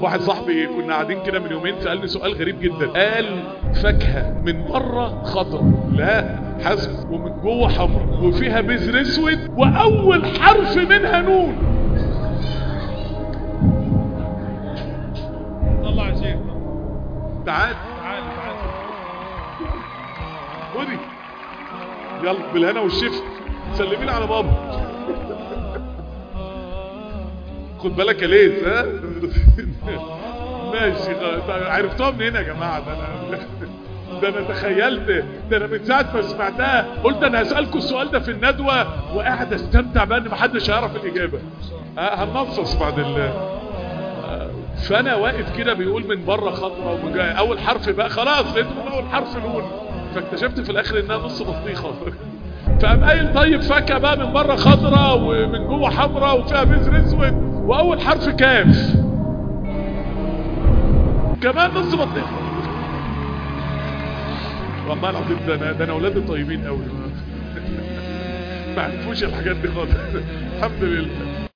واحد صاحبي كنا قاعدين كده من يومين سألني سؤال غريب جدا قال فاكهة من بره خضرا لا حسب ومن جوه حمرا وفيها بذر اسود واول حرف منها نون الله يا شيخ تعال تعال تعال خدي يلا بالهنا والشفا سلمي لي على بابا خد بالك يا ليث ها ماشي خلاص. عرفتوها منين يا جماعه ده انا ده انا تخيلت ده انا من ساعه ما سمعتها قلت انا هسالكم السؤال ده في الندوه وقاعد استمتع بقى ان محدش هيعرف الاجابه ها، هننصص بعد ال فانا واقف كده بيقول من بره خضرا ومن جاي اول حرف بقى خلاص لقيت من اول حرف نون فاكتشفت في الاخر انها نص بطيخه فقام قايل طيب فاكهه بقى من بره خضرا ومن جوه حمراء وفيها بذر اسود واول حرف كاف كمان نص بطيخه والله العظيم ده انا ده انا اولادي طيبين قوي ما عرفوش الحاجات دي خالص الحمد لله